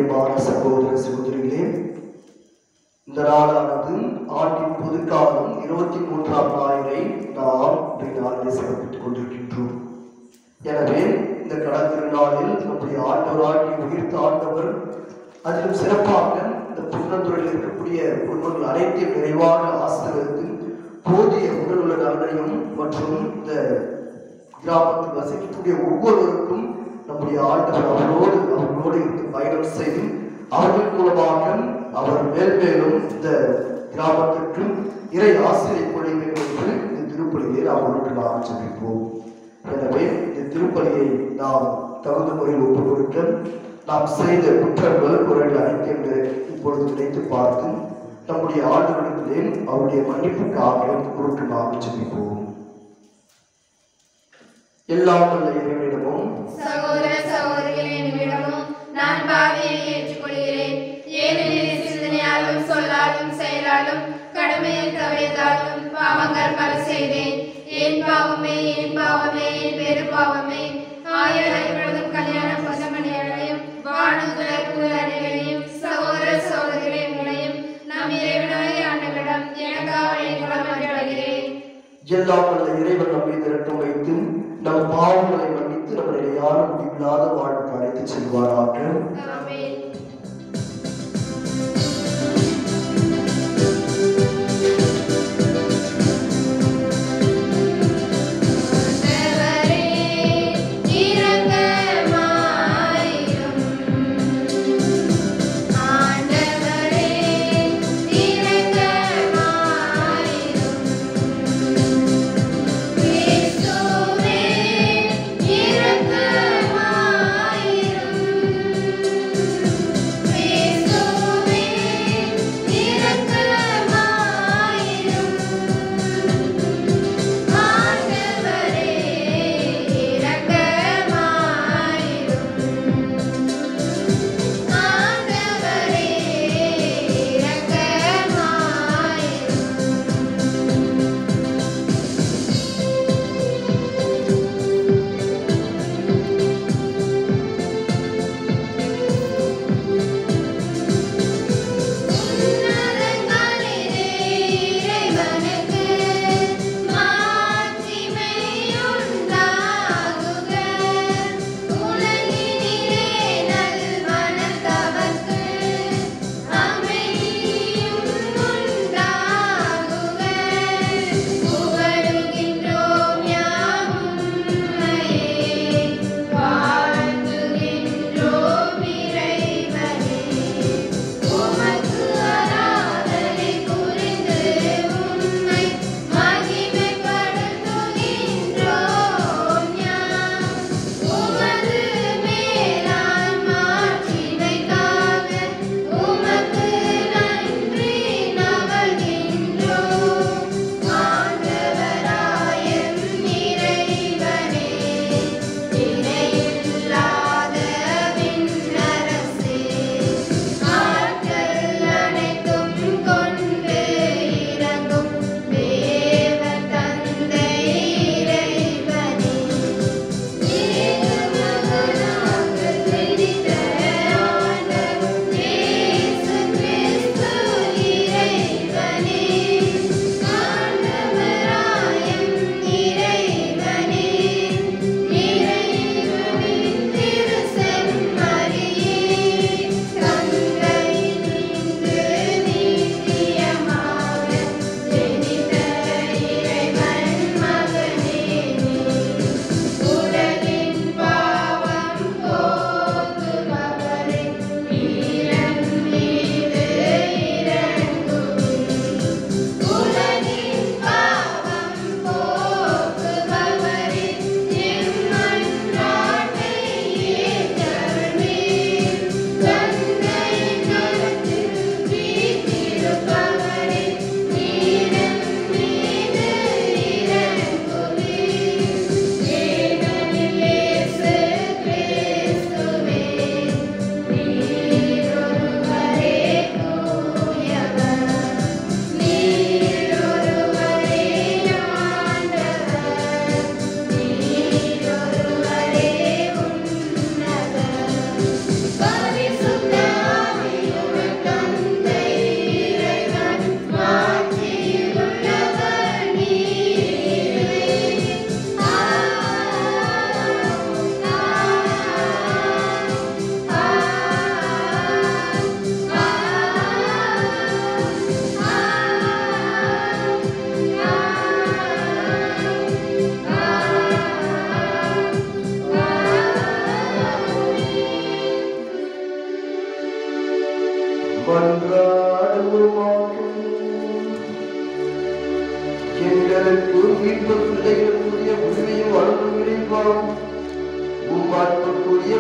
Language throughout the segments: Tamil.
பிரியமான சகோதர சகோதரிகளே இந்த நாளானது ஆண்டின் பொதுக்காலம் இருபத்தி மூன்றாம் ஞாயிறை நாம் இந்த நாளிலே சிறப்பித்துக் கொண்டிருக்கின்றோம் எனவே இந்த கடல் திருநாளில் நம்முடைய ஆண்டவராகிய உயிர்த்த ஆண்டவர் அதிலும் சிறப்பாக இந்த புன்னந்துறையில் இருக்கக்கூடிய குடும்பங்கள் அனைத்தையும் நிறைவாக ஆசீர்வதித்து போதிய உடலுள்ள நலனையும் மற்றும் இந்த கிராமத்தில் வசிக்கக்கூடிய ஒவ்வொருவருக்கும் நம்முடைய ஆண்டவர் அவரோடு அவர்களோடு இருந்து பயணம் செய்து அவர்கள் மூலமாக அவர் மேல்மேலும் இந்த கிராமத்திற்கு இறை ஆசிரியை பொழிய வேண்டும் என்று இந்த திருப்பலியை நாம் ஒன்று நாம் ஜெபிப்போம் எனவே இந்த திருப்பலியை நாம் தகுந்த முறையில் ஒப்புக் கொடுக்க நாம் செய்த குற்றங்கள் குறைகள் அனைத்தையும் நிறை- இப்பொழுது நினைத்து பார்த்து நம்முடைய ஆண்டுகளிலே அவருடைய மன்னிப்புக்காக குறுக்கு நாம் ஜெபிப்போம் எல்லாம் வல்ல இறைவனிடமும் சகோதர சகோதரிகளே என்னிடமும் நான் பாவியை ஏற்றுக்கொள்கிறேன் ஏனெனில் சிந்தனையாலும் சொல்லாலும் செயலாலும் கடமையில் தவறியதாலும் பாவங்கள் பல செய்தேன் என் பாவமே என் பாவமே என் பெரு பாவமே ஆயிரம் பொழுதும் கல்யாண பசமணிகளையும் வானுதல் அனைவரையும் சகோதர சகோதரிகளை உங்களையும் நம் இறைவனாகிய ஆண்டவரிடம் எனக்காக வேண்டுகோள் மன்றாடுகிறேன் எல்லாம் வல்ல இறைவன் நம்மை திரட்டும் வைத்து நம் பாவங்களை மன்னித்து நம்முடைய யாரும் முடிவில்லாத வாழ்வுக்கு அழைத்து செல்வாராக ஆமென் ஆண்டவரே இரக்கமாயிரும் ஆண்டவரே இரக்கமாயிரும் கிறிஸ்துவே இரக்கமாயிரும்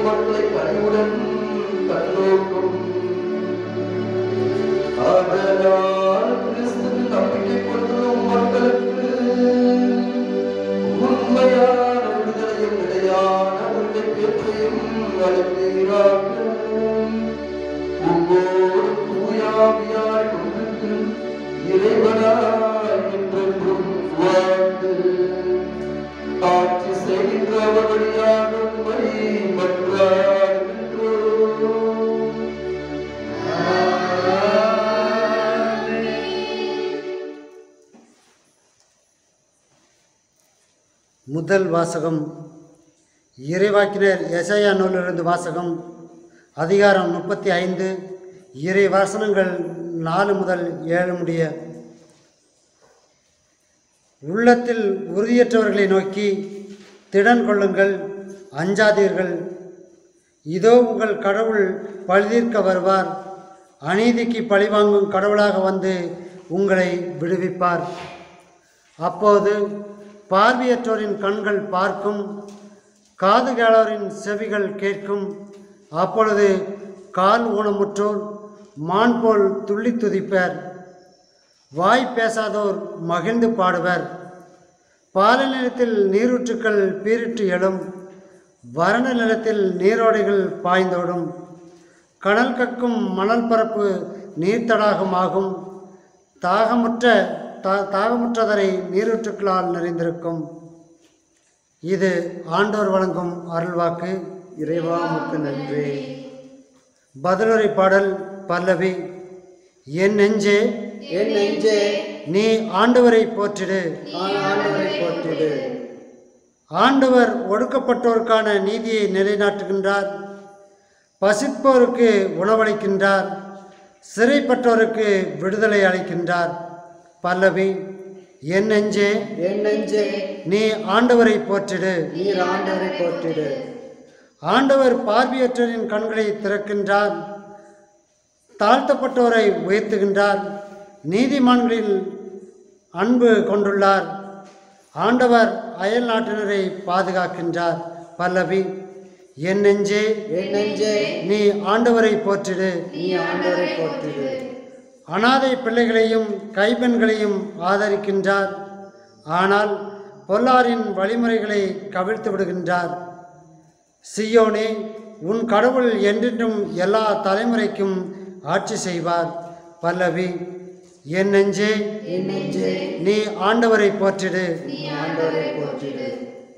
மக்களை கனிவுடன் கண்ணோக்கும் ஆதலால் கிறிஸ்துவின் நம்பிக்கை கொள்ளும் மக்களுக்கு உண்மையான விடுதலையும் நிலையான உண்மை பேற்றையும் அளிப்பீராக ஒவ்வொரு தூயாவியாய் ஒன்றுக்கு இறைவனாய் என்றென்றும் வாழ்ந்து ஆட்சி செய்கின்றவர் வழியாக உம்மை மன்றாடுகின்றோம். முதல் வாசகம் இறைவாக்கினர் எசையா நூலிலிருந்து வாசகம் அதிகாரம் முப்பத்தி ஐந்து இறை வசனங்கள் நாலு முதல் ஏழு முடிய உள்ளத்தில் உறுதியற்றவர்களை நோக்கி திடன் கொள்ளுங்கள் அஞ்சாதீர்கள் இதோ உங்கள் கடவுள் பழிதீர்க்க வருவார் அநீதிக்கு பழிவாங்கும் கடவுளாக வந்து உங்களை விடுவிப்பார் அப்போது பார்வையற்றோரின் கண்கள் பார்க்கும் காது கேளோரின் செவிகள் கேட்கும் அப்பொழுது கால் ஊனமுற்றோர் மான் போல் துள்ளி துதிப்பர் வாய் பேசாதோர் மகிழ்ந்து பாடுவர் பால நிலத்தில் நீரூற்றுக்கள் பீரிட்டு எழும் வறண்ட நிலத்தில் நீரோடைகள் பாய்ந்தோடும் கடல் கக்கும் மணல் பரப்பு நீர்த்தடாகமாகும் தாகமுற்ற தா தாகமுற்றதரை நீரூற்றுக்களால் நிறைந்திருக்கும் இது ஆண்டோர் வழங்கும் அருள்வாக்கு இறைவாமுக்கு நன்றி பதிலுரை பாடல் பல்லவி என் நெஞ்சே என் நெஞ்சே நீ ஆண்டவரை போற்றிடு நான் ஆண்டவரை போற்றிடு ஆண்டவர் ஒடுக்கப்பட்டோருக்கான நீதியை நிலைநாட்டுகின்றார் பசிப்போருக்கு உணவளிக்கின்றார் சிறைப்பட்டோருக்கு விடுதலை அளிக்கின்றார் பல்லவி என் நெஞ்சே என் நெஞ்சே நீ ஆண்டவரை போற்றிடு நீர் ஆண்டவரை போற்றிடு ஆண்டவர் பார்வையற்றோரின் கண்களை திறக்கின்றார் தாழ்த்தப்பட்டோரை உயர்த்துகின்றார் நீதிமான்களில் அன்பு கொண்டுள்ளார் ஆண்டவர் அயல் நாட்டினரை பாதுகாக்கின்றார் பல்லவி என் நெஞ்சே என் நெஞ்சே நீ ஆண்டவரை போற்றிடு நீ ஆண்டவரை போற்றிடு அனாதை பிள்ளைகளையும் கைப்பெண்களையும் ஆதரிக்கின்றார் ஆனால் பொல்லாரின் வழிமுறைகளை கவிழ்த்து விடுகின்றார் சியோனே உன் கடவுள் என்றென்றும் எல்லா தலைமுறைக்கும் ஆட்சி செய்வார் பல்லவி என் நெஞ்சே என் நெஞ்சே நீ ஆண்டவரை போற்றிடு நீ ஆண்டவரை போற்றிடு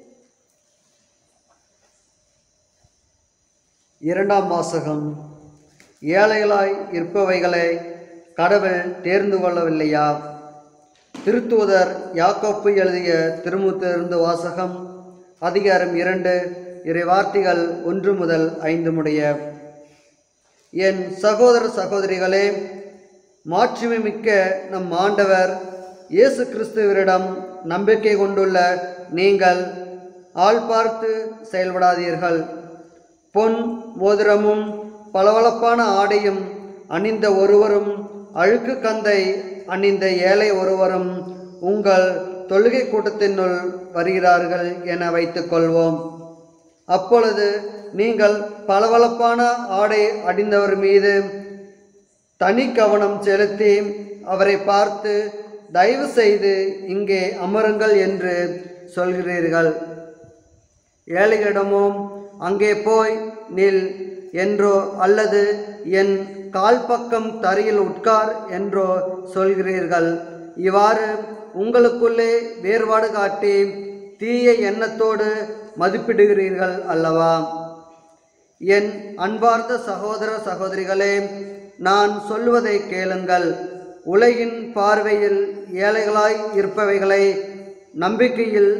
இரண்டாம் வாசகம் ஏழைகளாய் இருப்பவைகளை கடவுள் தேர்ந்து கொள்ளவில்லையா திருத்தூதர் யாக்கோப்பு எழுதிய திருமுத்திலிருந்து வாசகம் அதிகாரம் இரண்டு இறை வார்த்தைகள் ஒன்று முதல் ஐந்து முடிய என் சகோதர சகோதரிகளே மாட்சிமை மிக்க நம் ஆண்டவர் இயேசு கிறிஸ்துவரிடம் நம்பிக்கை கொண்டுள்ள நீங்கள் ஆள் பார்த்து செயல்படாதீர்கள் பொன் மோதிரமும் பளபளப்பான ஆடையும் அணிந்த ஒருவரும் அழுக்கு கந்தை அணிந்த ஏழை ஒருவரும் உங்கள் தொழுகை கூட்டத்தினுள் வருகிறார்கள் என வைத்துக்கொள்வோம் அப்பொழுது நீங்கள் பளபளப்பான ஆடை அணிந்தவர் மீது தனி கவனம் செலுத்தி அவரை பார்த்து தயவு செய்து இங்கே அமருங்கள் என்று சொல்கிறீர்கள் ஏழைகளிடமோ அங்கே போய் நில் என்றோ அல்லது என் கால் பக்கம் தரையில் உட்கார் என்றோ சொல்கிறீர்கள் இவ்வாறு உங்களுக்குள்ளே வேறுபாடு காட்டி தீய எண்ணத்தோடு மதிப்பிடுகிறீர்கள் அல்லவா என் அன்பார்ந்த சகோதர சகோதரிகளே நான் சொல்லுவதை கேளுங்கள் உலகின் பார்வையில் ஏழைகளாய் இருப்பவைகளை நம்பிக்கையில்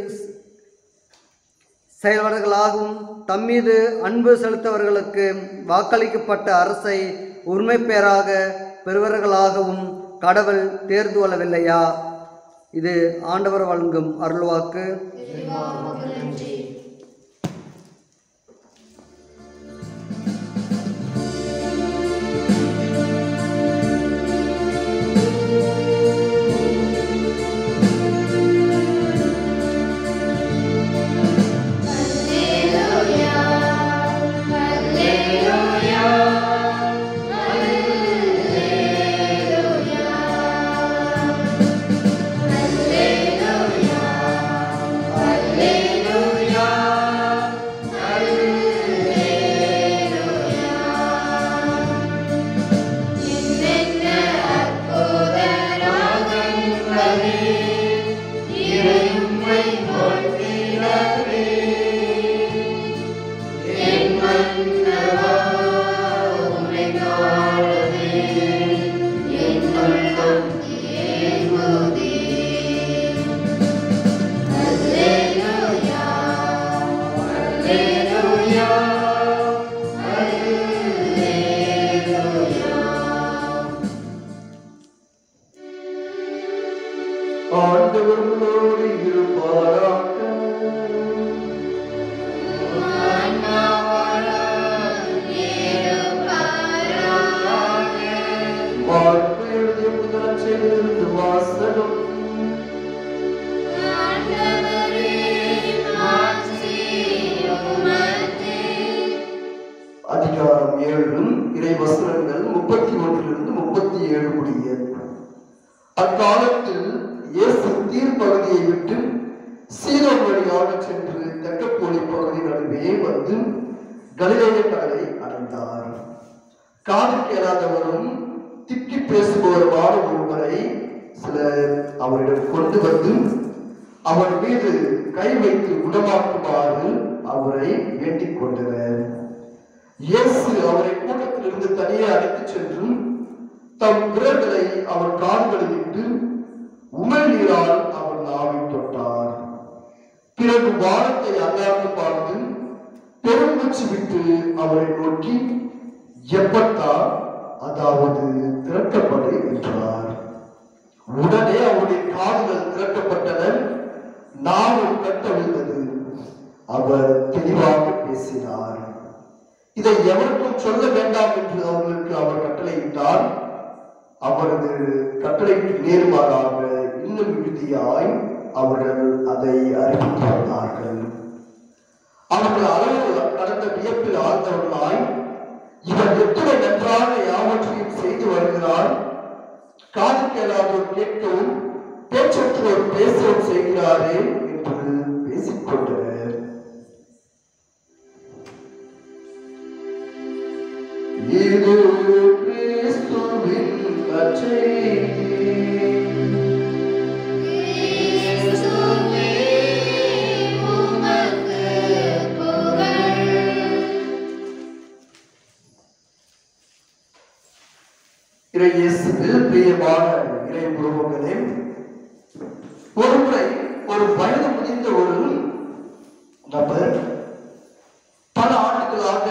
செயல்வர்களாகவும் தம்மீது அன்பு செலுத்தவர்களுக்கு வாக்களிக்கப்பட்ட அரசை உரிமை பேராக பெறுவர்களாகவும் கடவுள் தேர்ந்து கொள்ளவில்லையா இது ஆண்டவர் வழங்கும் அருள்வாக்கு Alleluia, இறை வசனங்கள் முப்பத்தி ஒன்றிலிருந்து முப்பத்தி ஏழு முடிய அக்காலத்தில் இயேசு தீர் பகுதியை விட்டு சீரோன் வழியாக சென்று தெக்கப்போலி பகுதி நடுவே வந்து கலிலேய கடலை அடைந்தார் காது கேளாதவரும் திக்கி பேசுபவருமான ஒருவரை சிலர் அவரிடம் கொண்டு வந்து அவர் மீது கை வைத்து குணமாக்குமாறு அவரை வேண்டிக் கொண்டனர் இயேசு அவரை கூட்டத்திலிருந்து தனியே அழைத்துச் சென்று தம் விரல்களை அவர் கால்களில் இட்டு உமிழ் நீரால் அவர் நாவை தொட்டார் பிறகு வானத்தை அல்லாந்து பார்த்து பெருமூச்சு விட்டு அவரை நோக்கி எப்பட்டா அதாவது திறக்கப்படு என்றார் உடனே அவருடைய காதுகள் திறக்கப்பட்டன நாவும் கட்டவிழ்ந்தது அவர் தெளிவாக பேசினார் இதை எவருக்கும் சொல்ல வேண்டாம் என்று அவர்களுக்கு அவர் கட்டளையிட்டார் அவரது கட்டளைக்கு நேர்மாறாக இன்னும் இறுதியாய் அவர்கள் அதை அறிவித்து வந்தார்கள் அவர்கள் அளவு கடந்த வியப்பில் ஆழ்ந்தவர்களாய் இவர் எத்தனை நன்றாக யாவற்றையும் செய்து வருகிறார் காது கேளாதோர் கேட்கவும் பேச்சற்றோர் பேசவும் செய்கிறாரே என்று பேசிக்கொண்டனர் இது கிறிஸ்துவின் நற்செய்தி. கிறிஸ்துவே உமக்கு புகழ் இறை இயேசுவில் பிரியமான இறை உருவங்களே ஒருமுறை ஒரு வயது முதிர்ந்த ஒரு நபர் பல ஆண்டுகளாக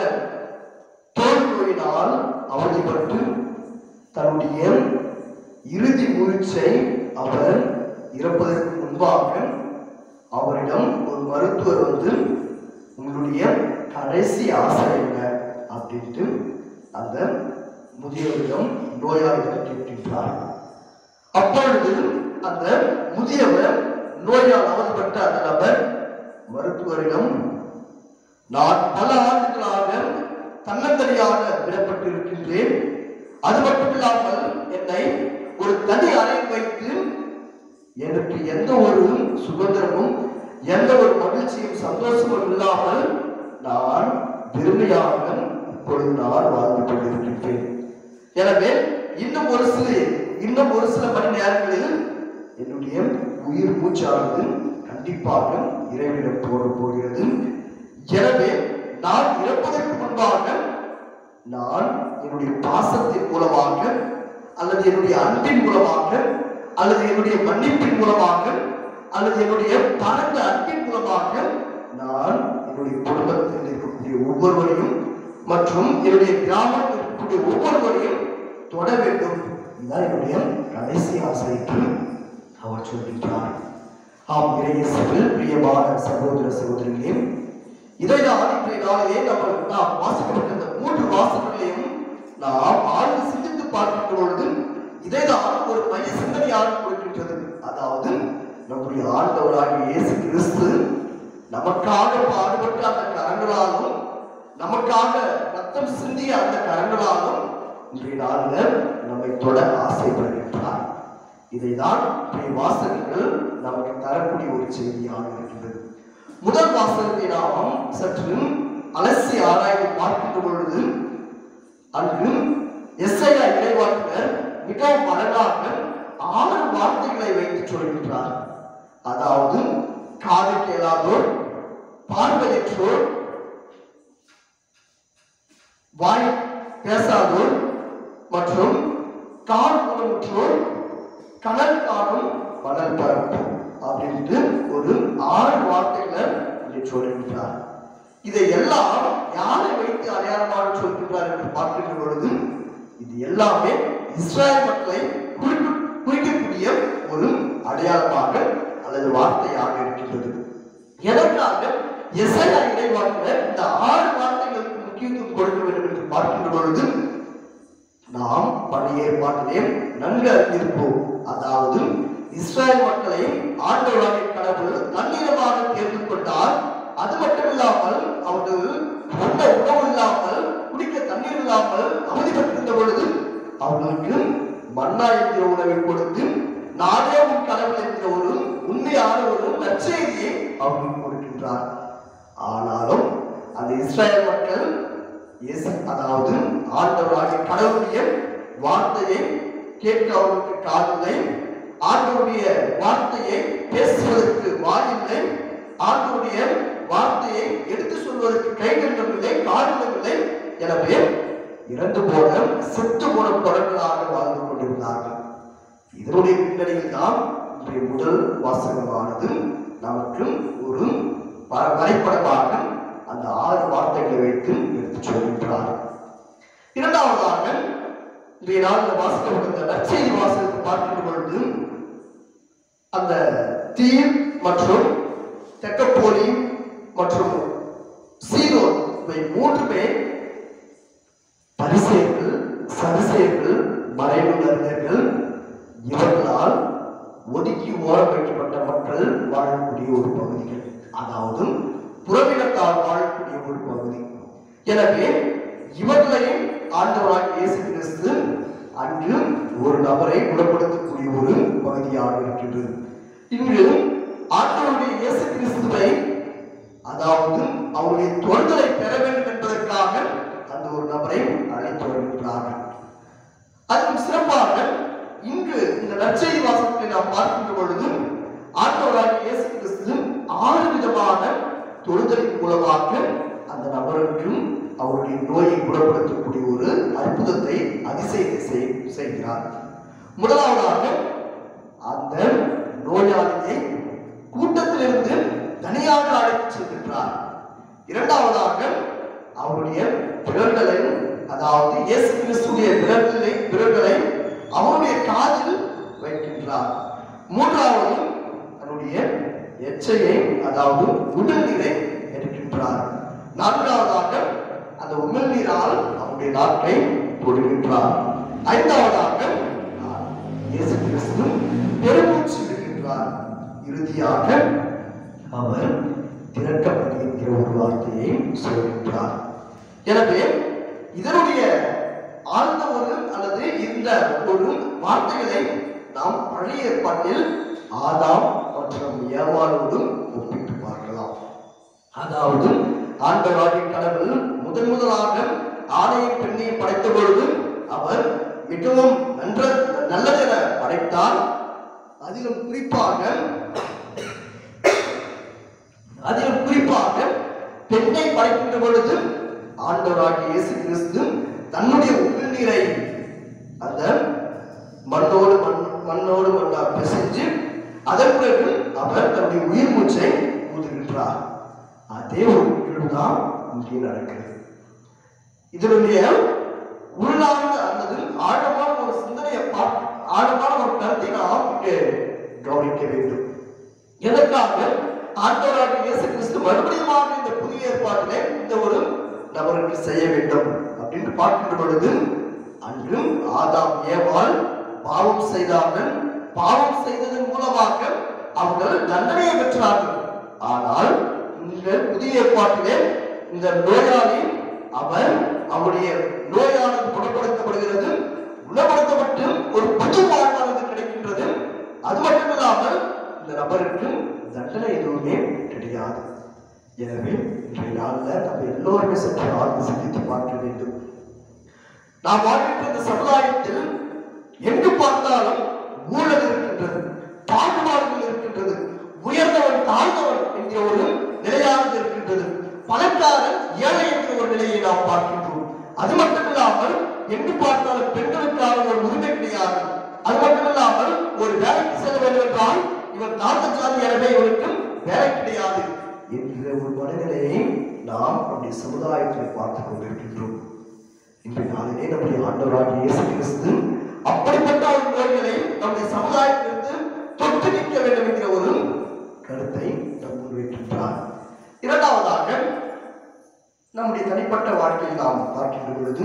தோல் நோயினால் அவதிப்பட்டு தன்னுடைய இறுதி மூச்சை அவர் இறப்பதற்கு முன்பாக அவரிடம் ஒரு மருத்துவர் வந்து உங்களுடைய கடைசி ஆசை என்ன அப்படின்ட்டு அந்த முதியவரிடம் நோயாளிகள் கேட்கின்றார் அப்பொழுது அந்த முதியவர் நோயால் அவதிப்பட்ட அந்த நபர் மருத்துவரிடம் நான் பல ஆண்டுகளாக தன்னந்தனியாக விடப்பட்டிருக்கின்றேன் அது மட்டுமில்லாமல் என்னை ஒரு தனி அறையில் வைத்து எனக்கு எந்த ஒரு சுதந்திரமும் எந்த ஒரு மகிழ்ச்சியும் சந்தோஷமும் இல்லாமல் நான் வெறுமையாக இப்பொழுது நான் வாழ்ந்து கொண்டிருக்கின்றேன் எனவே இன்னும் ஒரு சில இன்னும் ஒரு சில மணி நேரங்களில் என்னுடைய உயிர் மூச்சானது கண்டிப்பாக இறைவனிடம் போக போகிறது எனவே நான் இறப்பதற்கு முன்பாக நான் என்னுடைய பாசத்தின் மூலமாக அல்லது என்னுடைய அன்பின் மூலமாக அல்லது என்னுடைய மன்னிப்பின் மூலமாக அல்லது என்னுடைய பரந்த அன்பின் மூலமாக நான் என்னுடைய குடும்பத்தில் இருக்கக்கூடிய ஒவ்வொருவரையும் மற்றும் என்னுடைய கிராமத்தில் இருக்கக்கூடிய ஒவ்வொருவரையும் தொட வேண்டும் இதுதான் என்னுடைய கடைசி ஆசை என்று அவர் சொல்கின்றார் ஆம் இறையேசுவில் பிரியமான சகோதர சகோதரிகளே இதைதான் இன்றைய நாளிலே நம்ம நாம் வாசிக்கப்பட்ட இந்த மூன்று வாசகங்களையும் நாம் ஆழ்ந்து சிந்தித்து பார்க்கின்ற பொழுது இதைதான் ஒரு மைய சிந்தனையாக கொடுக்கின்றது அதாவது நம்முடைய ஆண்டவராகிய இயேசு கிறிஸ்து நமக்காக பாடுபட்ட அந்த கரங்களாலும் நமக்காக ரத்தம் சிந்திய அந்த கரங்களாலும் இன்றைய நாளில் நம்மை தொட ஆசைப்படுகின்றார் இதைதான் இன்றைய வாசகங்கள் நமக்கு தரக்கூடிய ஒரு செய்தியாக இருக்கின்றது முதல் வாசகத்தை நாம் சற்று அலசி ஆராய்ந்து பார்க்கின்ற பொழுது அங்கு எஸ்ஐயா இறைவாக்கினர் மிகவும் அழகாக ஆறு வார்த்தைகளை வைத்து சொல்கின்றார் அதாவது காது கேளாதோர் பார்வையற்றோர் வாய் பேசாதோர் மற்றும் கால் ஊனமுற்றோர் கடல் காணும் மணல் பரப்பு அப்படின்ட்டு ஒரு ஆறு வார்த்தைகளை இங்கே சொல்கின்றார் இதை எல்லாம் யாரை வைத்து அடையாளமாக சொல்கின்றார் என்று பார்க்கின்ற பொழுது இது எல்லாமே இஸ்ராயல் மக்களை குறிப்பு குறிக்கக்கூடிய ஒரு அடையாளமாக அல்லது வார்த்தையாக இருக்கின்றது எதற்காக எசையா இறைவாக்கினர் இந்த ஆறு வார்த்தைகளுக்கு முக்கியத்துவம் கொடுக்க வேண்டும் என்று பார்க்கின்ற பொழுது நாம் பழைய ஏற்பாட்டிலே நன்கு அறிந்திருப்போம் அதாவது இஸ்ராயல் மக்களை ஆண்டவராகிய கடவுள் தன்னிடமாக தேர்ந்து கொண்டார் அது மட்டுமில்லாமல் அவர்கள் உண்ண உணவு இல்லாமல் குடிக்க தண்ணீர் இல்லாமல் அவதிப்பட்டு அவர்களுக்கு மன்னா என்கிற உணவை கொடுத்து நானே உன் கடவுள் என்கிற ஒரு உண்மையான ஒரு நற்செய்தியை அவர்களுக்கு கொடுக்கின்றார் ஆனாலும் அந்த இஸ்ரேல் மக்கள் இயேசு அதாவது ஆண்டவராகிய கடவுளுடைய வார்த்தையை கேட்க அவர்களுக்கு காதில்லை ஆண்டவருடைய வார்த்தையை பேசுவதற்கு வாயில்லை ஆண்டவருடைய வார்த்தையை எடுத்து சொல்வதற்கு கைகளிடமில்லை காரணமில்லை எனவே இறந்து போன செத்து போன தொடர்களாக வாழ்ந்து கொண்டிருந்தார்கள் இதனுடைய பின்னணியில் தான் இன்றைய முதல் வாசகமானது நமக்கு ஒரு வ- வரைபடமாக அந்த ஆறு வார்த்தைகளை வைத்து எடுத்து சொல்கின்றார் இரண்டாவதாக இன்றைய நாளில் வாசிக்கப்பட்ட நற்செய்தி வாசகத்தை பார்க்கின்ற பொழுது அந்த தீர் மற்றும் தெக்கப்போலி மற்றும் சீரோன் இவை மூன்றுமே பரிசேயர்கள் சதுசேயர்கள் மறைவுணர்ந்தர்கள் இவர்களால் ஒதுக்கி ஓரம் வைக்கப்பட்ட மக்கள் வாழக்கூடிய ஒரு பகுதிகள் அதாவது புறவினத்தால் வாழக்கூடிய ஒரு பகுதி எனவே இவர்களையும் ஆண்டவராக இயேசு கிறிஸ்து அன்று ஒரு நபரை குணப்படுத்தக்கூடிய ஒரு பகுதியாக இருக்கின்றது இங்கு ஆண்டவருடைய இயேசு கிறிஸ்துவை அதாவது அவருடைய தொழில்களை பெற வேண்டும் என்பதற்காக அந்த ஒரு நபரை அழைத்து வருகின்றார்கள் அதுவும் சிறப்பாக இங்கு இந்த நற்செய்தி வாசகத்தை நாம் பார்க்கின்ற பொழுது ஆண்டவராகிய இயேசு கிறிஸ்து ஆறு விதமான தொழுதலின் மூலமாக அந்த நபருக்கும் அவருடைய நோயை குணப்படுத்தக்கூடிய ஒரு அற்புதத்தை அதிசயத்தை செய்- செய்கிறார் முதலாவதாக அந்த நோயாளியை கூட்டத்திலிருந்து தனியாக அழைத்து செல்கின்றார் இரண்டாவதாக அவருடைய விரல்களை அதாவது இயேசு கிறிஸ்துடைய விரல்களை விரல்களை அவருடைய காதில் வைக்கின்றார் மூன்றாவது தன்னுடைய எச்சையை அதாவது உமிழ்நீரை எடுக்கின்றார் நான்காவதாக அந்த உமிழ்நீரால் அவருடைய நாக்கை தொடுகின்றார் ஐந்தாவதாக இயேசு கிறிஸ்து பெருமூச்சு விடுகின்றார் இறுதியாக அவர் திறக்கப்படி என்கிற ஒரு வார்த்தையை சொல்கின்றார் எனவே இதனுடைய ஆழ்ந்த ஒரு அல்லது இந்த ஒரு வார்த்தைகளை நாம் பழைய ஏற்பாட்டில் ஆதாம் மற்றும் ஏவாளோடும் ஒப்பிட்டு பார்க்கலாம் அதாவது ஆண்டவராகிய கடவுள் முதன் முதலாக ஆணையும் பெண்ணையும் படைத்த பொழுது அவர் மிகவும் நன்ற நல்லதென படைத்தார் அதிலும் குறிப்பாக அதிலும் குறிப்பாக பெண்ணை படைக்கின்ற பொழுது ஆண்டவராகிய இயேசு கிறிஸ்து தன்னுடைய உமிழ்நீரை அந்த மண்ணோடு மண் மண்ணோடு மண்ணா பிசைஞ்சு அதன் பிறகு அவர் தன்னுடைய உயிர் மூச்சை ஊதுகின்றார் அதே ஒரு நிகழ்வுதான் இங்கே நடக்கிறது இதனுடைய உள்ளார்ந்த அல்லது ஆழமான ஒரு சிந்தனையை பார்க்க ஆழமான ஒரு கருத்தை நாம் இங்கே கவனிக்க வேண்டும் எதற்காக ஆண்டவராக இயேசு கிறிஸ்து மறுபடியும் இந்த புதிய ஏற்பாட்டிலே இந்த ஒரு நபருக்கு செய்ய வேண்டும் அப்படின்னு பார்க்கின்ற பொழுது அன்று ஆதாம் ஏவாள் பாவம் செய்தார்கள் பாவம் செய்ததன் மூலமாக அவர்கள் தண்டனையை பெற்றார்கள் ஆனால் இந்த புதிய ஏற்பாட்டிலே இந்த நோயாளி அவர் அவருடைய நோயானது குணப்படுத்தப்படுகிறது குணப்படுத்தப்பட்டு ஒரு புது வாழ்வானது கிடைக்கின்றது அது மட்டுமில்லாமல் இந்த நபருக்கு தண்டனை எதுவுமே கிடையாது எனவே இன்றைய நாளில் நம்ம எல்லோருமே சற்று ஆழ்ந்து சிந்தித்து பார்க்க வேண்டும் நாம் வாழ்கின்ற இந்த சமுதாயத்தில் எங்கு பார்த்தாலும் ஊழல் இருக்கின்றது பாகுபாடுகள் இருக்கின்றது உயர்ந்தவன் தாழ்ந்தவன் என்கிற ஒரு நிலையானது இருக்கின்றது பணக்காரன் ஏழை என்கிற ஒரு நிலையை நாம் பார்க்கின்றோம் அது மட்டுமில்லாமல் எங்கு பார்த்தாலும் பெண்களுக்கான ஒரு உரிமை கிடையாது அது மட்டுமில்லாமல் ஒரு வேலைக்கு செல்ல வேண்டும் என்றால் இவர் தாழ்ந்த சாதி எனவே இவருக்கு வேலை கிடையாது என்கிற ஒரு மனநிலையை நாம் நம்முடைய சமுதாயத்தில் பார்த்துக் கொண்டிருக்கின்றோம் இன்றைய நாளிலே நம்முடைய ஆண்டவராகிய இயேசு கிறிஸ்து அப்படிப்பட்ட ஒரு நோய்களை நம்முடைய சமுதாயத்திலிருந்து தொட்டு நிற்க வேண்டும் என்கிற ஒரு கருத்தை நம் முன்வைக்கின்றார் இரண்டாவதாக நம்முடைய தனிப்பட்ட வாழ்க்கையில் நாம் பார்க்கின்ற பொழுது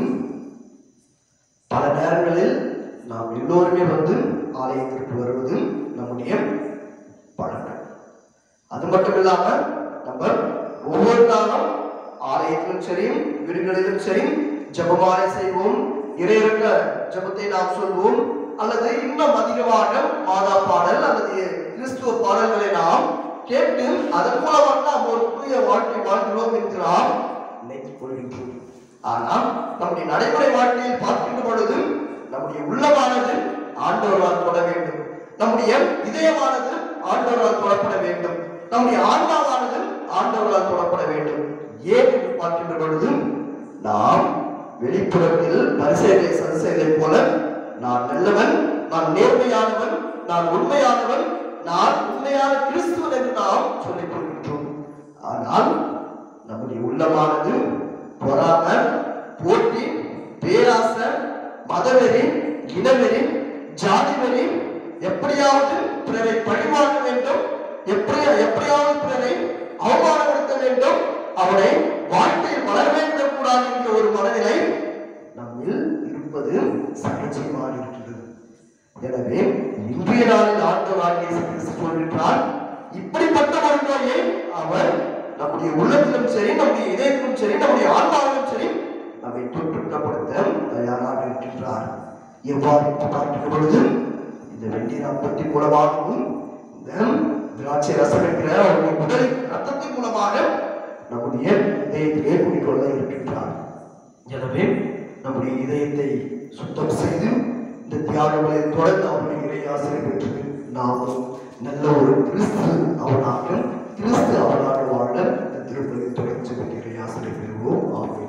பல நேரங்களில் நாம் எல்லோருமே வந்து ஆலயத்திற்கு வருவது நம்முடைய பழக்கம் அது மட்டும் இல்லாம நம்ம ஒவ்வொரு நாளும் ஆலயத்திலும் சரி வீடுகளிலும் சரி ஜெபமாலை செய்வோம் இறையிறக்க ஜெபத்தை நாம் சொல்வோம் அல்லது இன்னும் அதிகமாக மாதா பாடல் அல்லது கிறிஸ்துவ பாடல்களை நாம் கேட்டு அதன் மூலமாக நாம் ஒரு புதிய வாழ்க்கை வாழ்கிறோம் என்று நாம் நினைத்துக் கொள்கின்றோம் ஆனால் நம்முடைய நடைமுறை வாழ்க்கையில் பார்க்கின்ற பொழுது நம்முடைய உள்ளமானது ஆண்டவரால் தொட வேண்டும் நம்முடைய இதயமானது ஆண்டவரால் தொடப்பட வேண்டும் நம்முடைய ஆன்மாவானது ஆண்டவரால் தொடப்பட வேண்டும் ஏன் என்று பார்க்கின்ற பொழுது நாம் வெளிப்புறத்தில் பரிசெயலை சரிசெய்தை போல நான் நல்லவன் நான் நேர்மையானவன் நான் உண்மையானவன் நான் உண்மையான கிறிஸ்துவன் என்று நாம் சொல்லிக் கொள்கின்றோம் ஆனால் நம்முடைய உள்ளமானது பொறாம போட்டி பேராசை மதவெறி இனவெறி ஜாதிவெறி எப்படியாவது பிறரை பழிவாங்க வேண்டும் எப்படி எப்படியாவது பிறரை அவமானப்படுத்த வேண்டும் அவனை வாழ்க்கையில் வளர வேண்டும் கூடாது என்ற ஒரு மனநிலை நம்மில் இருப்பது சகஜமாக இருக்கிறது எனவே இன்றைய நாளில் ஆண்டவராகிய இயேசு கிறிஸ்து சொல்கின்றார் இப்படிப்பட்ட ஒரு நோயை அவர் நம்முடைய உள்ளத்திலும் சரி நம்முடைய இதயத்திலும் சரி நம்முடைய ஆன்மாவிலும் சரி நம்மை தொற்றுப்படுத்த தயாராக இருக்கின்றார் எவ்வாறு என்று பார்க்கிற பொழுது இந்த வெள்ளி நாற்பத்தி மூலமாகவும் இந்த திராட்சை ரசம் என்கிற அவருடைய உடலின் ரத்தத்தின் மூலமாக நம்முடைய இதயத்திலே குடிக்கொள்ள இருக்கின்றார் எனவே நம்முடைய இதயத்தை சுத்தம் செய்து இந்த தியாகங்களை தொடர்ந்து அவருடைய இறை ஆசிரியர் பெற்று நாமும் நல்ல ஒரு கிறிஸ்து அவனாக கிறிஸ்து அவனாக வாழ இந்த திருப்பதி தொடர்ச்சி இறை ஆசிரியர் பெறுவோம் ஆகும்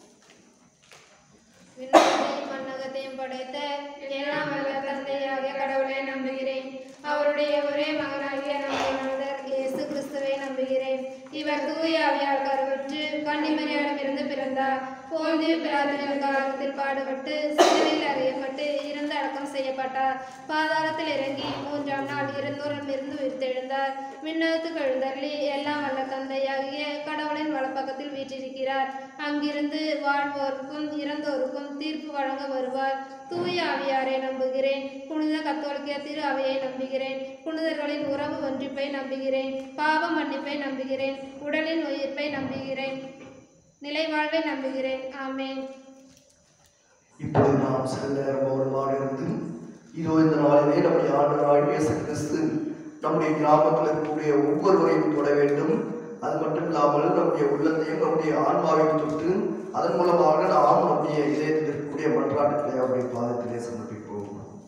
விண்ணகத்தையும் மண்ணகத்தையும் படைத்த எல்லாம் வல்ல தந்தையாகிய கடவுளை நம்புகிறேன் அவருடைய ஒரே மகனாகிய நம்முடைய மனிதர் இயேசு கிறிஸ்துவை நம்புகிறேன் இவர் தூய ஆவியால் கருவுற்று கன்னிமரியாடமிருந்து பிறந்தார் போந்திய பிரார்த்தனையின் காலத்தில் பாடுபட்டு சிறையில் அறியப்பட்டு இறந்து அடக்கம் செய்யப்பட்டார் பாதாளத்தில் இறங்கி மூன்றாம் நாள் இறந்தோரிலிருந்து உயிர்த்தெழுந்தார் விண்ணகத்துக்கு எழுந்தருளி எல்லாம் வல்ல தந்தையாகிய கடவுளின் வலப்பக்கத்தில் வீற்றிருக்கிறார் அங்கிருந்து வாழ்வோருக்கும் இறந்தோருக்கும் தீர்ப்பு வழங்க வருவார் தூய ஆவியாரை நம்புகிறேன் புனித கத்தோலிக்க திரு அவையை நம்புகிறேன் புனிதர்களின் உறவு ஒன்றிப்பை நம்புகிறேன் பாவ மன்னிப்பை நம்புகிறேன் உடலின் உயிர்ப்பை நம்புகிறேன் நிலைவாழ்வை நம்புகிறேன் ஆமென் இப்பொழுது நாம் சில நேரம் மௌனமாக இருந்து இதோ இந்த நாளிலே நம்முடைய ஆண்டவராகிய இயேசு கிறிஸ்து நம்முடைய கிராமத்தில் இருக்கக்கூடிய ஒவ்வொருவரையும் தொட வேண்டும் அது மட்டும் இல்லாமல் நம்முடைய உள்ளத்தையும் நம்முடைய ஆன்மாவையும் தொட்டு அதன் மூலமாக நாம் நம்முடைய இதயத்தில் இருக்கக்கூடிய மன்றாட்டத்திலே அவருடைய பாதத்திலே சமர்ப்பிப்போம்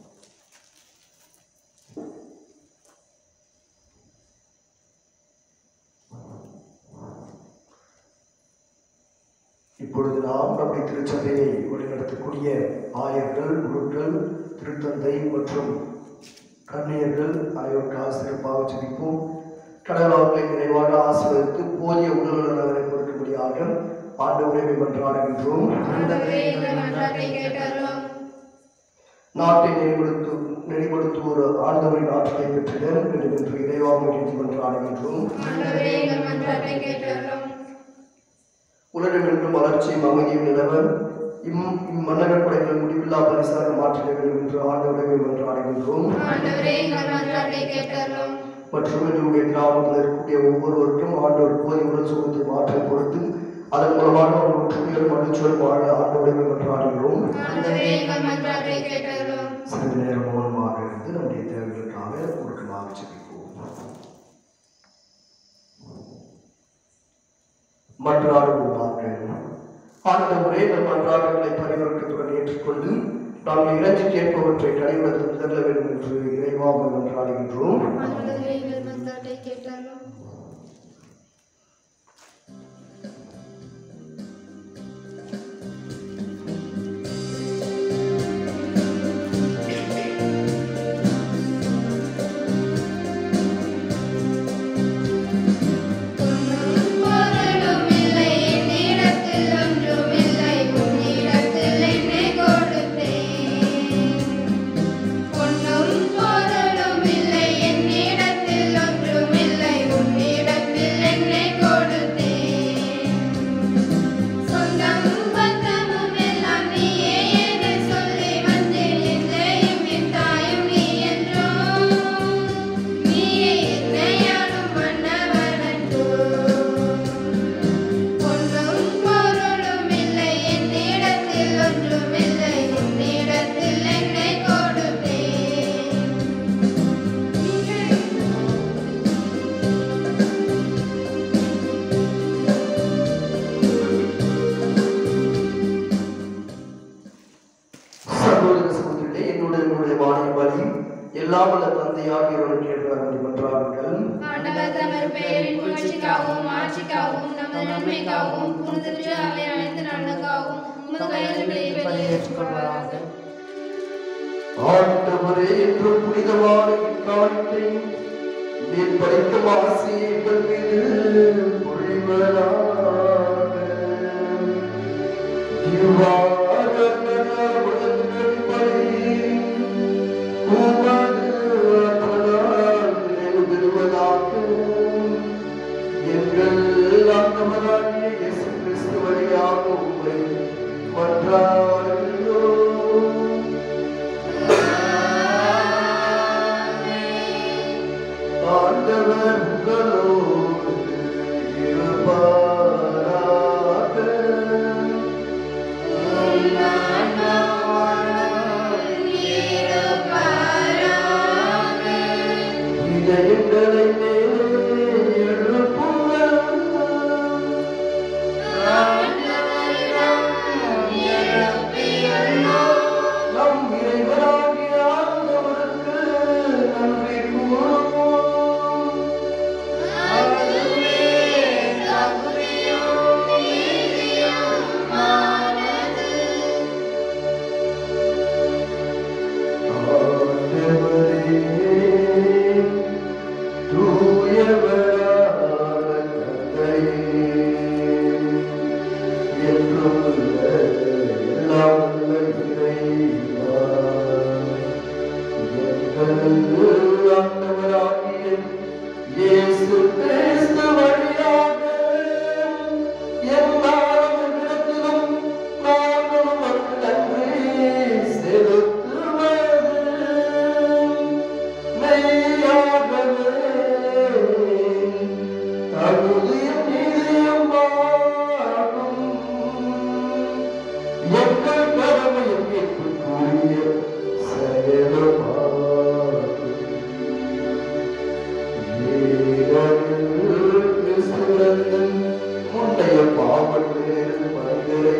இப்பொழுது நாம் நம்முடைய திருச்சபையை வழிநடத்தக்கூடிய ஆயர்கள் குருக்கள் திருத்தந்தை மற்றும் கன்னியர்கள் அனைவருக்காக சிறப்பாக ஜெபிப்போம் கடவுள் அவர்களை நிறைவாக ஆசிர்வதித்து போதிய உடல் நலனை கொடுக்கும்படியாக ஆண்டு உறவை மன்றாடுகின்றோம் ஆண்டவரே எங்கள் மன்றாட்டை கேட்டருளும் நாட்டை நெறிப்படுத்து நெறிப்படுத்துவோர் ஆண்டவரின் ஆற்றலை பெற்றிட வேண்டும் என்று இறைவாக கேட்டு மன்றாடுகின்றோம் ஆண்டவரே எங்கள் மன்றாட்டை கேட்டருளும் உலகமென்றும் வளர்ச்சியும் அமைதியும் நிலவ இம் இம்மன்னகர் படைகள் முடிவில்லா பரிசாக மாற்றிட வேண்டும் என்று ஆண்டவரை மன்றாடுகின்றோம் ஆண்டவரே எங்கள் மன்றாட்டை கேட்டருளும் மற்றும் என்னுடைய கிராமத்தில் இருக்கக்கூடிய ஒவ்வொருவருக்கும் ஆண்டவர் போதி உடல் சுகத்தை மாற்றம் கொடுத்து அதன் மூலமாக ஒரு ஒற்றுமையோடு மகிழ்ச்சியோடு வாழ ஆண்டவரை மன்றாடுகிறோம் ஆண்டவரே எங்கள் மன்றாட்டை கேட்டருளும் சிறிது நேரம் மௌனமாக இருந்து நம்முடைய தேவைகளுக்காக ஒழுக்கமாக ஜெபிப்போம் மன்றாடுவோமாக ஆண்டவரே நம் மன்றாடுகளை பரிவர்க்கத்துடன் ஏற்றுக்கொண்டு நாம் இறைஞ்சி கேட்பவற்றை கனிவுடன் தள்ள வேண்டும் என்று இறைவாக மன்றாடுகின்றோம் ஆண்டவரே எங்கள் மன்றாட்டை கேட்டருளும் பொன்னும் பொருளும் இல்லை என்னிடத்தில் ஒன்றும் இல்லை உன்னிடத்தில் என்னை கொடுத்தேன் பொன்னும் பொருளும் இல்லை என்னிடத்தில் ஒன்றும் நன்மைக்காகவும் உமது திருச்சாவை அனைத்து நன்மைக்காகவும் உமது கைகளில் ஏற்றுக்கொள்வாராக ஆண்டவரே என்று புனிதமான இக்காலத்தை நீர் படைக்கும் ஆசையை எங்கள் மீது பொழிவதாக இவ்வாறு உலகப்படி உமது அருளால் நிறைவேறுவதாக எங்கள் ஆண்டவராகிய இயேசு கிறிஸ்து வழியாக உங்களை மன்றாடுகிறோம் ஆண்டவர் உங்களோடு இருப்பாராக. இதயங்களை மேல் எழுப்புங்கள். நம் இறைவனாகிய ஆண்டவருக்கு நன்றி கூறுவோம் ஆண்டவரே, தூயவரான தந்தையே, என்றுமுள்ள எல்லாம் வல்ல இறைவா, எங்கள் ஆண்டவராகிய இயேசு கிறிஸ்து வழியாக எல்லாரும் இடத்திலும் நாங்கள் உமக்கு நன்றி செலுத்துவது மெய்யாகவே தகுதியும் நீதியும் ஆகும். எங்கள் கடமையும் ஏற்புக்குரிய செயலுமாகும். ஏனெனில் கிறிஸ்துவின் முந்தைய பாவங்களில் மனிதரை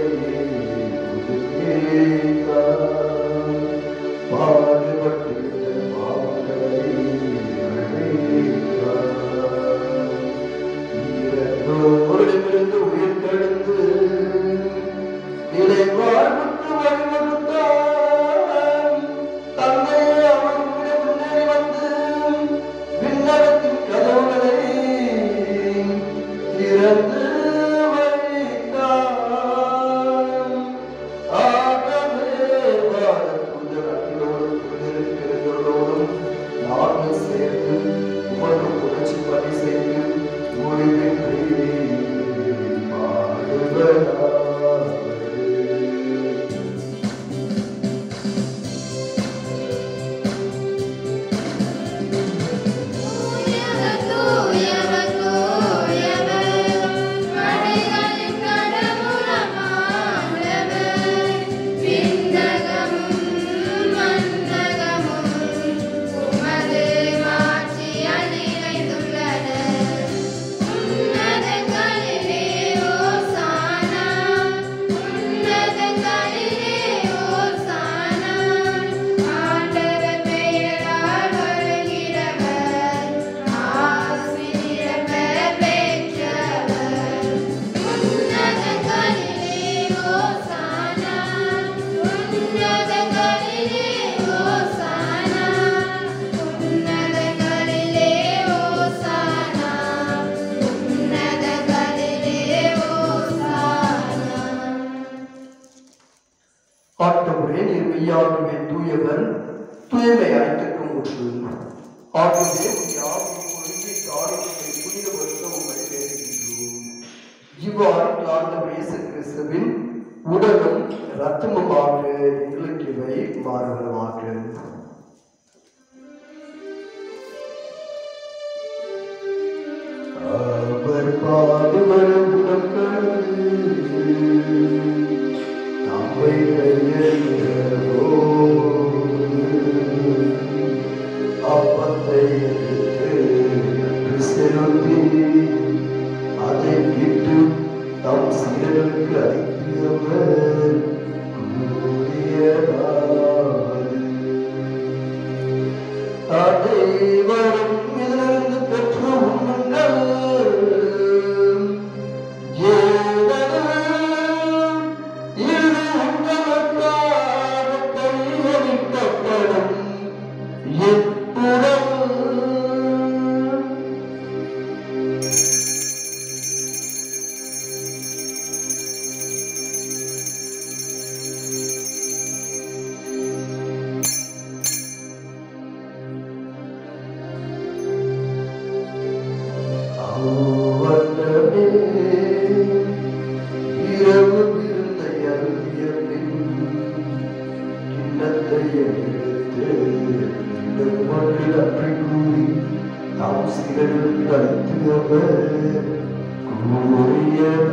ஒதுக்கினார். பாடுபட்டு பாவங்களை அழித்தார். இறந்தோரிடமிருந்து உயிர்த்தெழுந்து நிலை வாழ்வுக்கு வழிவகுத்தார். தந்தையே அவருடைய முன்னேறி வந்து விண்ணகத்தின் கதவுகளை திறந்து வைத்தார். ஆகவே வானதூதர்களோடும் புனிதர்களோடும் நாங்கள் சேர்ந்து உமது புரட்சி பணி செய்து முடிவின்றி பாடுவதாக ஆண்டவர் பெயரால் வருகிறவர் ஆசீர்வாதம் பெற்றவர் உன்னதங்களிலே ஓசானா உன்னதங்களிலே ஓசானா உன்னதங்களிலே ஓசானா உன்னதங்களிலே ஓசானா ஆண்டவரே நீர் மெய்யாகவே தூயவர் தூய்மை அனைத்துக்கும் ஊற்று ஆகவே உம்முடைய ஆவியை பொழிந்து காரியங்களை புனிதப்படுத்த உங்களை வேண்டுகின்றோம் இவ்வாறு ஆண்டவர் இயேசு கிறிஸ்துவின் உடலும் இரத்தமுமாக எங்களுக்கு இவை மாறுவனமாக அவர் பாடுபடும் நம்மை கையெழுந்தோ அப்பத்தை எடுத்து என்று செலுத்தி அதை விட்டு தம் சீடர்களுக்கு அளிக்கிறவர் கூறியதாவது அனைவரும் இதிலிருந்து பெற்று உண்ணுங்கள் கழித்து அவர் கூறியதாவது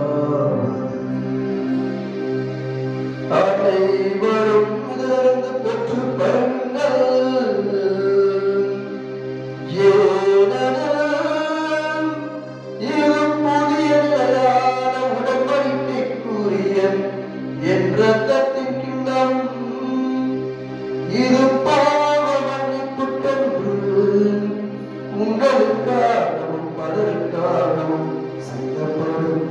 அனைவரும் இதிலிருந்து பெற்று பருங்கள் ஏனெனில் இது புதிய நிலையான உடன்படிக்கைக்குரிய என் ரத்தத்தின் கிண்ணம் இது பாவ மன்னிப்புக்கென்று உங்களுக்காகவும் பலருக்காகவும் செய்யப்படும்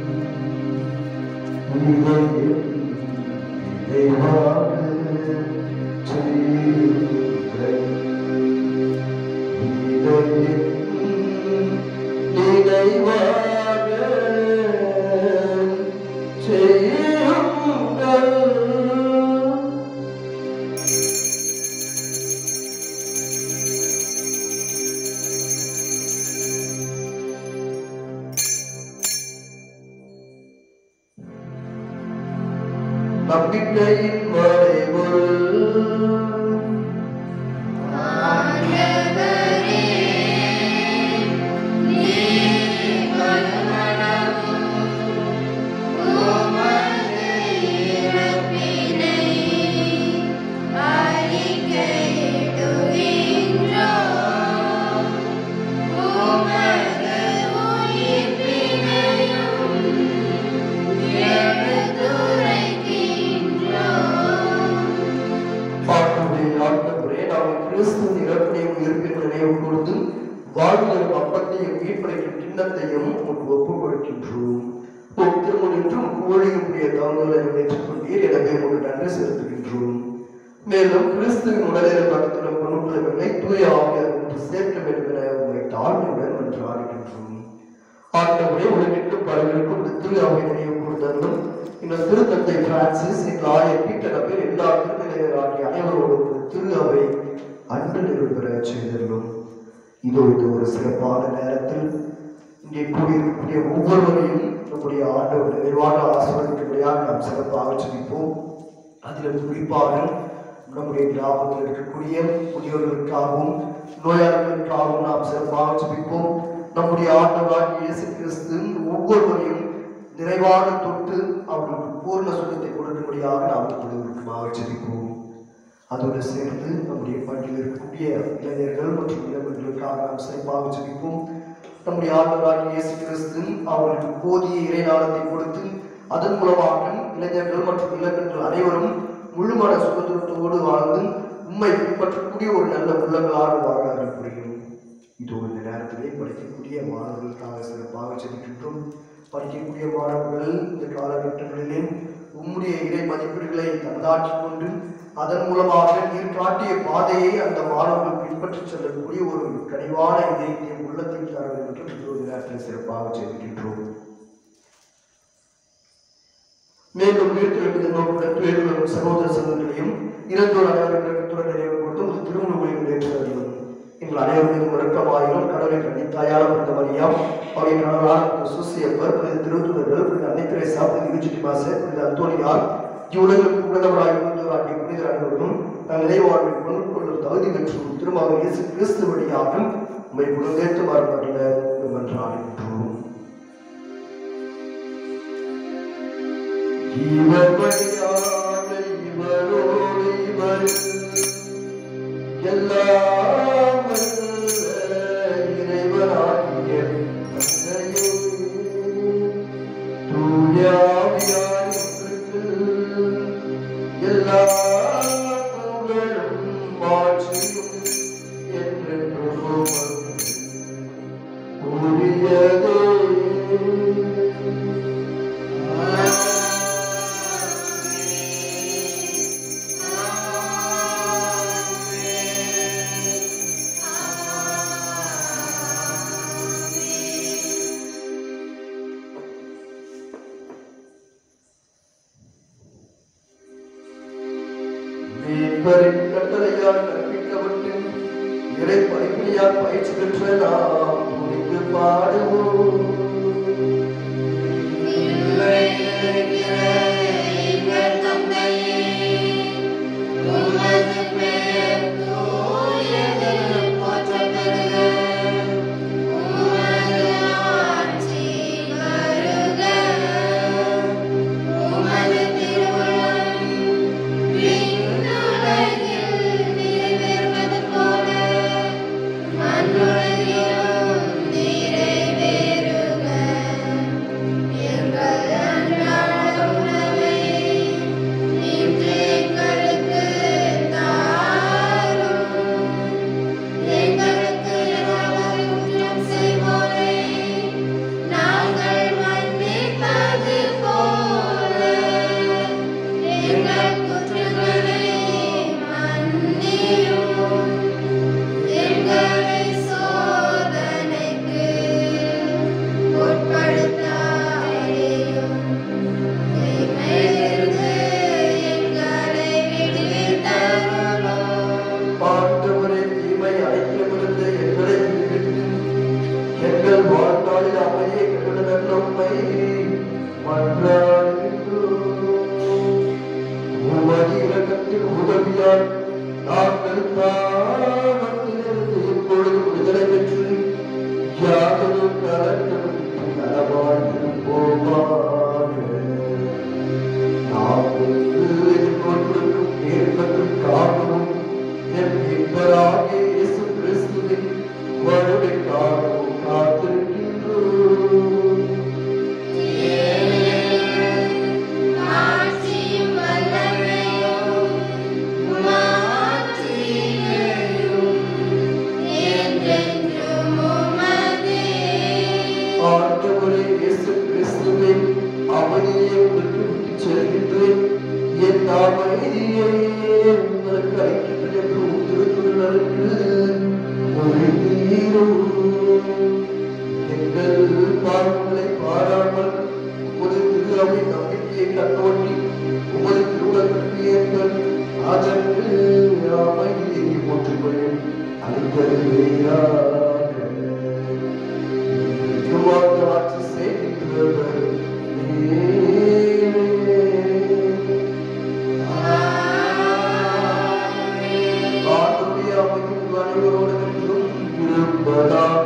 இதை நினைவாக செய்யுங்கள். இதை நினைவாக செய்யுங்கள். நம்பிக்கையின் வரைபொருள் ஆண்டவரே, ஆண்டவரே, நாங்கள் கிறிஸ்துவின் இறப்பினையும் உயிர்ப்பின் நினைவு கூர்ந்து வாழ்தலும் அப்பத்தையும் மீட்படைக்கும் கிண்ணத்தையும் உமக்கு ஒப்புக் கொடுக்கின்றோம் உம் திருமுடின்றும் கோழியுடைய தாங்களை ஏற்றுக்கொண்டீர் எனவே உங்களுக்கு நன்றி செலுத்துகின்றோம் மேலும் கிறிஸ்துவின் உடலில் நடத்தும் பொருட்களை தூய ஆவியார் ஒன்று சேர்க்க வேண்டும் என உங்களை தாழ்மையுடன் என்று ஆடுகின்றோம் ஆண்டவரே உலகிற்கு பலருக்கும் இந்த திரு அவை நினைவு கூர்ந்ததும் இந்த திருத்தந்தை பிரான்சிஸ் இந்த ஆயர் பீட்டர் பேர் எல்லா திருநிலையர் ஆகிய அனைவரோடும் இந்த திரு அவை அன்பு நிறுவன செய்தலும் இதோ இது ஒரு சிறப்பான நேரத்தில் இங்கே கூடியிருக்கக்கூடிய ஒவ்வொருவரையும் நம்முடைய ஆண்டவர் நிறைவாக ஆசிர்வதிக்கும்படியாக நாம் சிறப்பாக ஜெபிப்போம் அதிலும் குறிப்பாக நம்முடைய கிராமத்தில் இருக்கக்கூடிய முதியோர்களுக்காகவும் நோயாளிகளுக்காகவும் நாம் சிறப்பாக ஜெபிப்போம் நம்முடைய ஆண்டவராகிய இயேசு கிறிஸ்து ஒவ்வொருவரையும் நிறைவாக தொட்டு அவர்களுக்கு பூர்ண சுகத்தை கொடுக்கும்படியாக நாம் இப்பொழுது ஜெபிப்போம் அதோடு சேர்ந்து நம்முடைய பள்ளியில் இருக்கக்கூடிய இளைஞர்கள் மற்றும் இளைஞர்களுக்காக நாம் சிறப்பாக ஜெபிப்போம் நம்முடைய ஆண்டவராகிய இயேசு கிறிஸ்து அவர்களுக்கு போதிய இறைநாளத்தை கொடுத்து அதன் மூலமாக இளைஞர்கள் மற்றும் இளைஞர்கள் அனைவரும் முழுமன சுதந்திரத்தோடு வாழ்ந்து உண்மை பின்பற்றக்கூடிய ஒரு நல்ல உள்ளங்களாக வாழ அருள் புரியும் இதோ இந்த நேரத்திலே படிக்கக்கூடிய மாணவர்களுக்காக சிறப்பாக செலுத்துகின்றோம் படிக்கக்கூடிய மாணவர்கள் இந்த காலகட்டங்களிலே உம்முடைய இறை மதிப்பீடுகளை தந்தாக்கிக் கொண்டு அதன் மூலமாக நீர் காட்டிய பாதையை அந்த மாணவர்கள் பின்பற்றிச் செல்லக்கூடிய ஒரு கனிவான இதயத்தை உள்ளத்தில் தர வேண்டும் என்று இந்த நேரத்தில் சிறப்பாக செய்கின்றோம் மேலும் உயிர்த்தெழுப்பதை நோக்குடன் பேருடன் சகோதர சகோதரிகளையும் இறந்தோர் அனைவர்களுக்கு துறை நினைவு கொடுத்து ஒரு திருமணங்களையும் ஏற்றுவதையும் எங்கள் அனைவரும் மீது முழக்கமாயிரும் கடவுளை கண்டித்தாயார பிறந்த மரியாம் அவை கணவரான புனித சூசியப்பர் புனித திருத்துவர்கள் புனித அன்னை திரேசா புனித விஜிட்டி மாச புனித அந்தோனியார் இவ்வுலகில் புகழவராய் இருந்தவராகிய புனித அனைவரும் நாங்கள் இறைவாழ்வில் கொண்டு கொள்ளும் தகுதி பெற்று திருமகன் இயேசு கிறிஸ்து வழியாக உண்மை புகழ்ந்தேற்று மாறுபட்ட மன்றாடுகின்றோம் இவர் வழியாக இவரோடு இவர் எல்லாம் வல்ல இறைவனாகிய தந்தையே, தூய ஆவியாருக்கு எல்லா புகழும் மாட்சியும் என்றென்றும் உரியதே மீட்பரின் கட்டளையால் கற்பிக்கப்பட்டு இறை படிப்பினையால் பயிற்சி பெற்ற நாம் துணிந்து பாடுவோம் உமது திருச்சபையின் நம்பிக்கையை கண்ணோக்கி உமது திருவுலகிற்கு ஏற்ப அதற்கு அமைதியை போற்றுகிறேன் அளித்தருவேயாக திருவாக்கு ஆட்சி செய்கின்றவர் நீரே. ஆண்டுடைய அமையும் அனைவரோடு என்றும் இருப்பதாக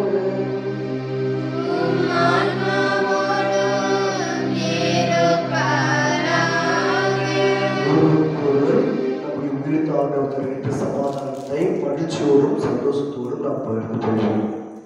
ஒருவருக்கொருவர் நம்முடைய உயிர்த்த ஆண்டவர் தருகின்ற சமாதானத்தை மகிழ்ச்சியோடும் சந்தோஷத்தோடும் நாம் பகிர்ந்து கொள்வோம்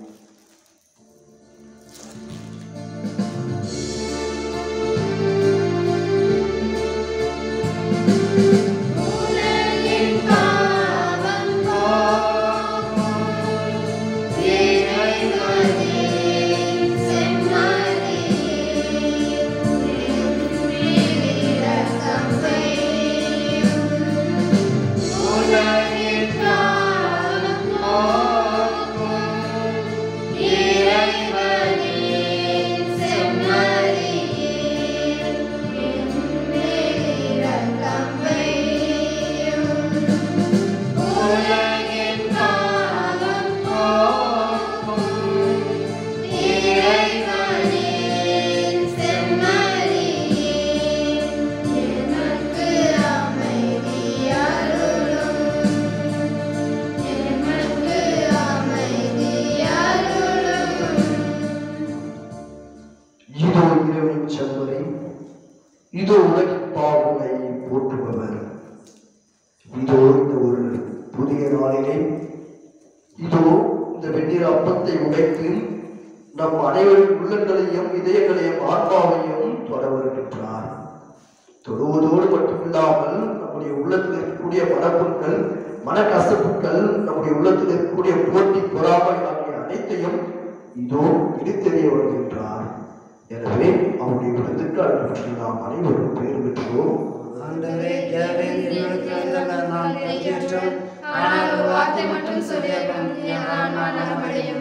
இதோ இரவின் செல்வரை இதோ உலகின் பாவங்களை போற்றுபவர் இதோ இந்த ஒரு புதிய நாளிலே இதோ இந்த வெண்ணிற அப்பத்தை உடைத்து நம் அனைவரின் உள்ளங்களையும் இதயங்களையும் ஆன்மாவையும் தொட வருகின்றார் தொடுவதோடு மட்டுமில்லாமல் நம்முடைய உள்ளத்தில் இருக்கக்கூடிய மனப்புண்கள் மனக்கசப்புகள் நம்முடைய உள்ளத்தில் இருக்கக்கூடிய போட்டி பொறாமை ஆகிய அனைத்தையும் இதோ இடித்தெறிய வருகின்றார் எனவே அவருடைய விருதுக்கு அழைக்கப்பட்டு நாம் அனைவரும் பெயர் பெற்றோம் ஆண்டவரே தேவரீர் என்னிடத்தில் இருந்தன நான் கையேற்றோம் ஆனால் ஒரு வார்த்தை மட்டும் சொல்லியதும் என் ஆன்மா நலமடையும்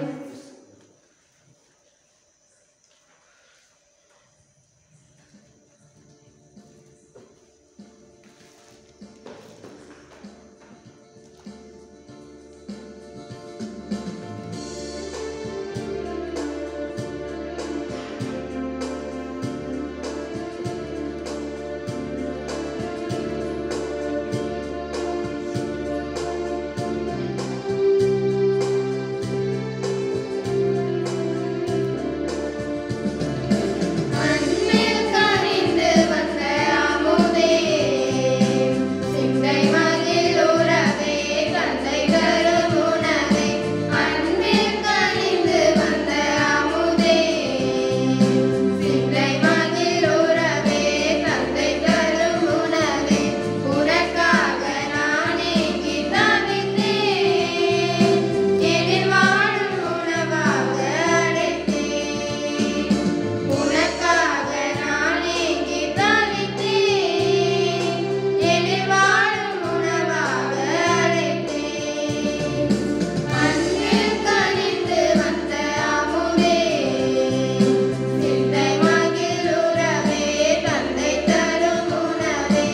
மண்ணில் கனிந்து வந்த அமுதே சிந்தை மகிழ் உறவே தந்தை தரும் உணவே அன்பில் கனிந்து வந்த அமுதே சிந்தை மகிழ் உறவே தந்தை தரும் உணவே உனக்காக நான் ஏங்கி தவித்தேன் எதிர் வாழும் உணவாக அடைத்தேன் உனக்காக நான் ஏங்கி தவித்தேன் எதிர் வாழும் உணவாக அடைத்தேன் அன்பில் கனிந்து வந்த அமுதே சிந்தை மகிழ் உறவே தந்தை தரும் உணவே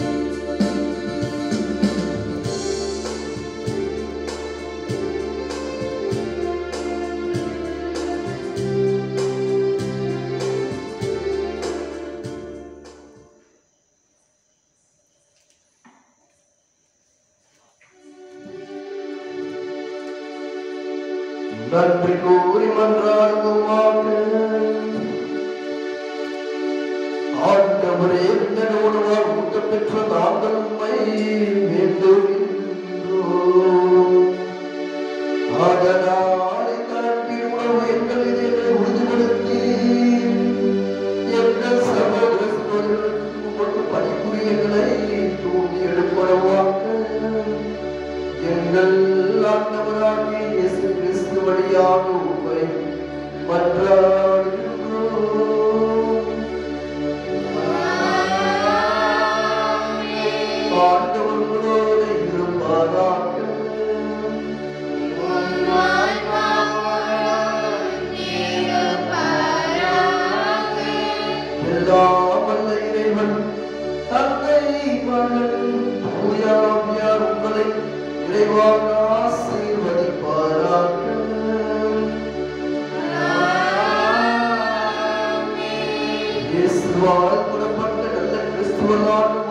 நன்றி கூறி மன்றாடுவோமாக ஆண்டவரே இதனோடு வாழ்வுத்த பெற்ற நாங்கள் உம்மை வேண்டுகின்றோம் ஆதலால் இந்த அன்பின் உணவு எங்கள் இதயங்களை உறுதிப்படுத்தி எங்கள் சகோதர சகோதரர்களுக்கு உமக்கு பணிபுரியங்களை தூண்டி எடுப்படவாக எங்கள் ஆண்டவராகிய இயேசு கிறிஸ்து வழியாக உம்மை மன்றாடுகின்றோம். ஆண்டவர் உங்களோடு இருப்பாராக. உன் இறைவன் தந்தை மகன் தூயாவியார் உங்களை இறைவாக ஆசீர்வதிப்பாராக இயேசுவால் புறப்பட்ட நல்ல கிறிஸ்துவனான